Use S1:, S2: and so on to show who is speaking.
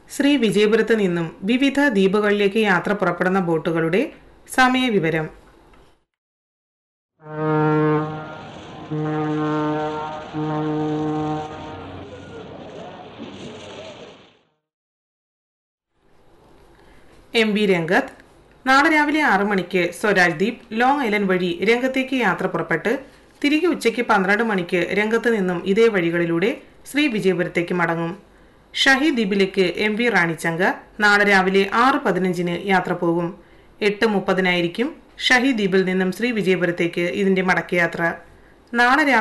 S1: ശ്രീ വിജയപുരത്ത് നിന്നും വിവിധ ദ്വീപുകളിലേക്ക് യാത്ര പുറപ്പെടുന്ന ബോട്ടുകളുടെ സമയവിവരം എം വി രംഗത്ത് നാളെ രാവിലെ ആറു മണിക്ക് സ്വരാജ് ദ്വീപ് ലോങ് ഐലൻഡ് വഴി രംഗത്തേക്ക് യാത്ര പുറപ്പെട്ട് തിരികെ ഉച്ചയ്ക്ക് പന്ത്രണ്ട് മണിക്ക് രംഗത്ത് നിന്നും ഇതേ വഴികളിലൂടെ ശ്രീ വിജയപുരത്തേക്ക് മടങ്ങും ഷഹി ദ്വീപിലേക്ക് എം വി റാണിച്ചങ്ക നാളെ രാവിലെ ആറ് പതിനഞ്ചിന് യാത്ര പോകും എട്ട് മുപ്പതിനായിരിക്കും ഷഹി ദ്വീപിൽ നിന്നും ശ്രീ വിജയപുരത്തേക്ക് ഇതിന്റെ മടക്കയാത്ര നാളെ രാവിലെ